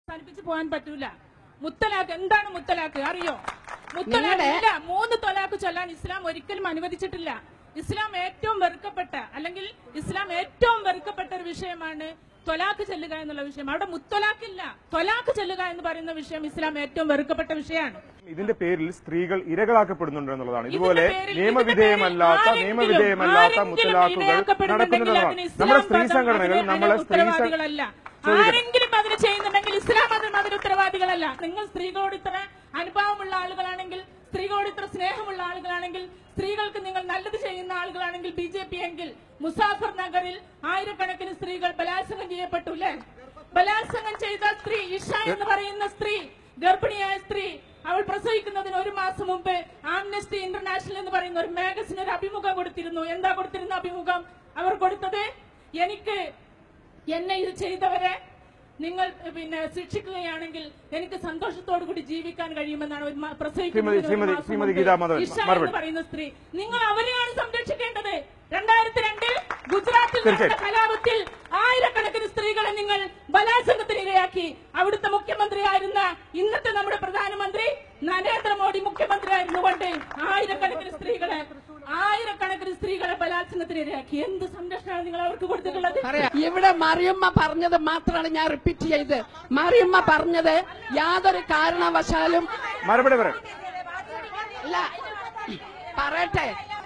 അവസാനിപ്പിച്ച് പോകാൻ പറ്റൂല മുത്തലാഖ് എന്താണ് മുത്തലാഖ് അറിയോ മുത്തലാഖ് ഇല്ല മൂന്ന് തൊലാഖ് ചൊല്ലാൻ ഇസ്ലാം ഒരിക്കലും അനുവദിച്ചിട്ടില്ല ഇസ്ലാം ഏറ്റവും വെറുക്കപ്പെട്ട അല്ലെങ്കിൽ ഇസ്ലാം ഏറ്റവും വെറുക്കപ്പെട്ട ഒരു വിഷയമാണ് തൊലാഖ് ചെല്ലുക എന്നുള്ള വിഷയം അവിടെ മുത്തലാഖില്ല തൊലാഖ് ചെല്ലുക എന്ന് പറയുന്ന വിഷയം ഇസ്ലാം ഏറ്റവും വെറുക്കപ്പെട്ട വിഷയമാണ് ഇതിന്റെ പേരിൽ സ്ത്രീകൾ ഇരകളാക്കപ്പെടുന്നുണ്ട് എന്നുള്ളതാണ് ഇതുപോലെ ഇതിന്റെ പേരിൽ- നിയമവിധേയമല്ലാത്ത ഇതിന്റെ പേരിൽ നിയമവിധേയമല്ലാത്ത ആരെങ്കിലും മുത്തലാഖുകൾ ഇരയാക്കപ്പെടുന്നുണ്ടെങ്കിൽ നടക്കുന്നുണ്ടെന്നാണ് അതിന് നമ്മുടെ ഇസ്ലാം സ്ത്രീ മതം സംഘടനകൾ അതിന് നമ്മളെ സ്ത്രീ സം- ഉത്തരവാദികളല്ല ചോദിക്കട്ടെ. ആരെങ്കിലും അതിന് ചെയ്യുന്നുണ്ടെങ്കിൽ ഇസ്ലാം അതിന് അതിന് ഉത്തരവാദികളല്ല നിങ്ങൾ സ്ത്രീകളോട് ഇത്ര അനുഭാവമുള്ള ആളുകളാണെങ്കിൽ സ്ത്രീകളോട് ഇത്ര സ്നേഹമുള്ള ആളുകളാണെങ്കിൽ സ്ത്രീകൾക്ക് നിങ്ങൾ നല്ലത് ചെയ്യുന്ന ആളുകളാണെങ്കിൽ ബി ജെ പി എങ്കിൽ മുസാഫർ നഗറിൽ ആയിരക്കണക്കിന് സ്ത്രീകൾ ബലാത്സംഗം ചെയ്യപ്പെട്ടു അല്ലേ ബലാത്സംഗം ചെയ്ത സ്ത്രീ ഇഷ എന്ന് പറയുന്ന സ്ത്രീ ഗർഭിണിയായ സ്ത്രീ അവൾ പ്രസവിക്കുന്നതിന് ഒരു മാസം മുമ്പ് ആംനസ്റ്റി ഇന്റർനാഷണൽ എന്ന് പറയുന്ന ഒരു മാഗസിന് ഒരു അഭിമുഖം കൊടുത്തിരുന്നു എന്താ കൊടുത്തിരുന്ന അഭിമുഖം അവർ കൊടുത്തത് എനിക്ക് എന്നെ ഇത് ചെയ്തവരെ നിങ്ങൾ പിന്നെ ശിക്ഷിക്കുകയാണെങ്കിൽ എനിക്ക് സന്തോഷത്തോടു കൂടി ജീവിക്കാൻ കഴിയുമെന്നാണ് ഒരു മ- പ്രസവിക്കുന്നതിന് ഒരു ശ്രീമതി- മാസം ശ്രീമതി മുമ്പ് ഗീതാ മാധവൻ, ഇഷ മറുപടി. എന്ന് പറയുന്ന സ്ത്രീ നിങ്ങൾ അവരെയാണ് സംരക്ഷിക്കേണ്ടത് രണ്ടായിരത്തി രണ്ടിൽ ഗുജറാത്തിൽ നടന്ന തീർച്ചയായും. കലാപത്തിൽ ആയിരക്കണക്കിന് സ്ത്രീകളെ നിങ്ങൾ ബലാത്സംഗത്തിന് ഇരയാക്കി അവിടുത്തെ മുഖ്യമന്ത്രിയായിരുന്ന ഇന്നത്തെ നമ്മുടെ പ്രധാനമന്ത്രി നരേന്ദ്രമോദി മുഖ്യമന്ത്രി ആയിരുന്നുകൊണ്ട് ആയിരക്കണക്കിന് സ്ത്രീകളെ ആയിരക്കണക്കിന് സ്ത്രീകളെ ബലാത്സംഗത്തിന് ഇരയാക്കി എന്ത് സംരക്ഷണമാണ് നിങ്ങൾ അവർക്ക് കൊടുത്തിട്ടുള്ളത് ഇവിടെ മറിയമ്മ പറഞ്ഞത് മാത്രമാണ് ഞാൻ റിപ്പീറ്റ് ചെയ്ത് മറിയമ്മ പറഞ്ഞത് യാതൊരു കാരണവശാലും മറുപടി പറയാം അല്ല പറയട്ടെ